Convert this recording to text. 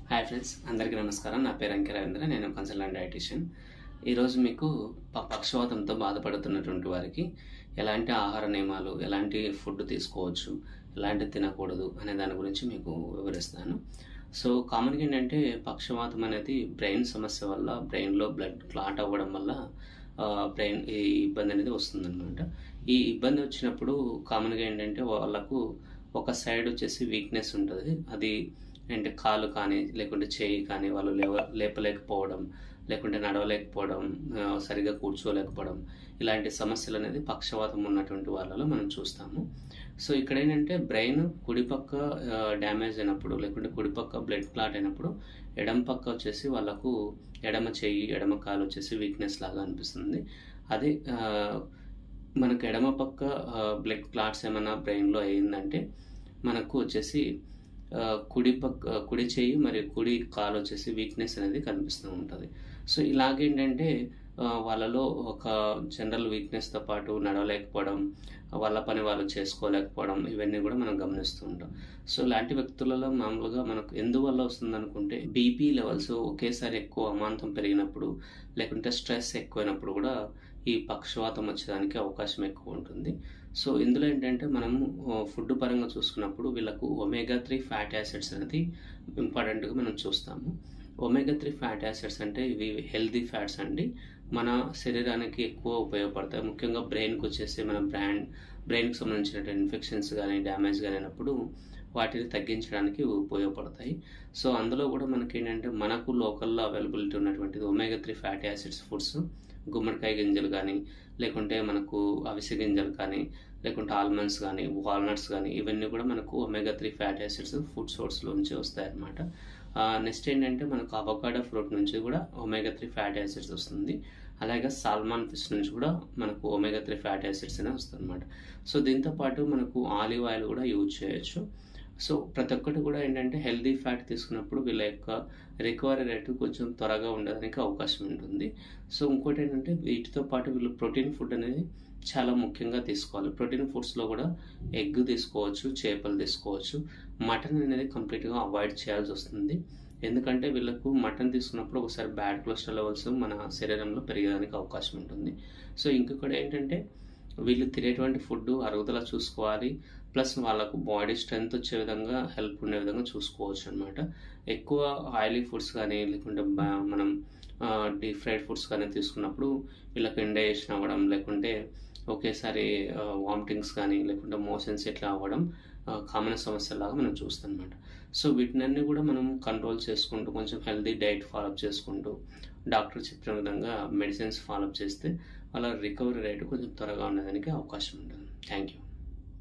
hi friends అందరికీ నమస్కారం నా పేరు అంకి రవీంద్ర నేను కన్సల్టెంట్ డైటీషియన్ ఈరోజు మీకు ప- పక్షవాతంతో బాధపడుతున్నటువంటి వారికి ఎలాంటి ఆహార నియమాలు ఎలాంటి ఫుడ్ తీసుకోవచ్చు ఎలాంటి తినకూడదు అనే దాని గురించి మీకు వివరిస్తాను సో కామన్గా ఏంటంటే పక్షవాతం అనేది బ్రెయిన్ సమస్య వల్ల బ్రెయిన్లో బ్లడ్ క్లాట్ అవ్వడం వల్ల బ్రెయిన్ ఈ ఇబ్బంది అనేది వస్తుందన్నమాట ఈ ఇబ్బంది వచ్చినప్పుడు కామన్గా ఏంటంటే వాళ్ళకు ఒక సైడ్ వచ్చేసి వీక్నెస్ ఉంటుంది అది అంటే కాలు కానీ లేకుంటే చేయి కానీ వాళ్ళు లేవ లేపలేకపోవడం లేకుంటే నడవలేకపోవడం ఆ, సరిగా కూర్చోలేకపోవడం ఇలాంటి సమస్యలు అనేది పక్షవాతం ఉన్నటువంటి వాళ్ళలో మనం చూస్తాము సో ఇక్కడ ఏంటంటే బ్రెయిన్ కుడిపక్క డ్యామేజ్ అయినప్పుడు లేకుంటే కుడిపక్క బ్లడ్ క్లాట్ అయినప్పుడు ఎడమ పక్క వచ్చేసి వాళ్ళకు ఎడమ చెయ్యి ఎడమ కాలు వచ్చేసి వీక్నెస్ లాగా అనిపిస్తుంది అదే ఆ, మనకు ఎడమ పక్క బ్లడ్ క్లాట్స్ ఏమైనా బ్రెయిన్లో అయ్యిందంటే మనకు వచ్చేసి ఆ, కుడి పక్క కుడి చేయి మరియు కుడి కాలు వచ్చేసి వీక్నెస్ అనేది కనిపిస్తూ ఉంటుంది సో ఇలాగేంటంటే ఆ, వాళ్ళలో ఒక జనరల్ వీక్నెస్తో పాటు నడవలేకపోవడం వాళ్ళ పని వాళ్ళు చేసుకోలేకపోవడం ఇవన్నీ కూడా మనం గమనిస్తూ ఉంటాం సో ఇలాంటి వ్యక్తులలో మామూలుగా మనకు ఎందువల్ల వస్తుంది అనుకుంటే బీపీ లెవెల్స్ ఒకేసారి ఎక్కువ అమాంతం పెరిగినప్పుడు లేకుంటే స్ట్రెస్ ఎక్కువైనప్పుడు కూడా ఈ పక్షవాతం వచ్చేదానికి అవకాశం ఎక్కువ ఉంటుంది సో ఇందులో ఏంటంటే మనము ఫుడ్ పరంగా చూసుకున్నప్పుడు వీళ్ళకు ఒమేగా త్రీ ఫ్యాట్ యాసిడ్స్ అనేది ఇంపార్టెంట్గా మనం చూస్తాము ఒమేగా త్రీ ఫ్యాట్ యాసిడ్స్ అంటే ఇవి హెల్దీ ఫ్యాట్స్ అండి మన శరీరానికి ఎక్కువ ఉపయోగపడతాయి ముఖ్యంగా బ్రెయిన్కి వచ్చేసి మన బ్రాండ్ బ్రెయిన్కి సంబంధించిన ఇన్ఫెక్షన్స్ కానీ డ్యామేజ్ కానీ అయినప్పుడు వాటిని తగ్గించడానికి ఉపయోగపడతాయి సో అందులో కూడా మనకి ఏంటంటే మనకు లోకల్లో అవైలబిలిటీ ఉన్నటువంటిది omega three fatty acids foods గుమ్మడికాయ గింజలు కానీ లేకుంటే మనకు అవిసె గింజలు కానీ లేకుంటే ఆల్మండ్స్ కానీ వాల్నట్స్ కానీ ఇవన్నీ కూడా మనకు omega three fatty acids food సోర్స్లోంచి వస్తాయి అన్నమాట నెక్స్ట్ ఏంటంటే మనకు అవకాడో ఫ్రూట్ నుంచి కూడా ఒమేగా త్రీ ఫ్యాటీ యాసిడ్స్ వస్తుంది అలాగే సాల్మాన్ ఫిష్ నుంచి కూడా మనకు ఒమేగా త్రీ ఫ్యాటీ యాసిడ్స్ అనే వస్తుంది అనమాట సో దీంతో పాటు మనకు ఆలివ్ ఆయిల్ కూడా యూజ్ చేయొచ్చు సో ప్రతి ఒక్కటి కూడా ఏంటంటే హెల్దీ ఫ్యాట్ తీసుకున్నప్పుడు వీళ్ళ యొక్క రికవరీ రేటు కొంచెం త్వరగా ఉండడానికి అవకాశం ఉంటుంది సో ఇంకోటి ఏంటంటే వీటితో పాటు వీళ్ళు ప్రోటీన్ ఫుడ్ అనేది చాలా ముఖ్యంగా తీసుకోవాలి ప్రోటీన్ ఫుడ్స్లో కూడా ఎగ్ తీసుకోవచ్చు చేపలు తీసుకోవచ్చు మటన్ అనేది కంప్లీట్గా అవాయిడ్ చేయాల్సి వస్తుంది ఎందుకంటే వీళ్ళకు మటన్ తీసుకున్నప్పుడు ఒకసారి బ్యాడ్ కొలెస్ట్రాల్ లెవెల్స్ మన శరీరంలో పెరిగేదానికి అవకాశం ఉంటుంది సో ఇంకొకటి ఏంటంటే వీళ్ళు తినేటువంటి ఫుడ్ అరుగుదల చూసుకోవాలి ప్లస్ వాళ్ళకు బాడీ స్ట్రెంగ్త్ వచ్చే విధంగా హెల్ప్ ఉండే విధంగా చూసుకోవచ్చు అనమాట ఎక్కువ ఆయిలీ ఫుడ్స్ కానీ లేకుంటే బా- మనం డీప్ ఫ్రైడ్ ఫుడ్స్ కానీ తీసుకున్నప్పుడు వీళ్ళకి ఇండైజెషన్ అవ్వడం లేకుంటే ఒకేసారి వామిటింగ్స్ కానీ లేకుంటే మోషన్స్ ఇట్లా అవ్వడం కామన్ సమస్యలాగా మనం చూస్తాం అనమాట సో వీటినన్నీ కూడా మనం కంట్రోల్ చేసుకుంటూ కొంచెం హెల్తీ డైట్ ఫాలోఅప్ చేసుకుంటూ డాక్టర్ చెప్పిన విధంగా మెడిసిన్స్ ఫాలోఅప్ చేస్తే వాళ్ళ రికవరీ రేటు కొంచెం త్వరగా ఉండడానికి అవకాశం ఉంటుంది థ్యాంక్ యూ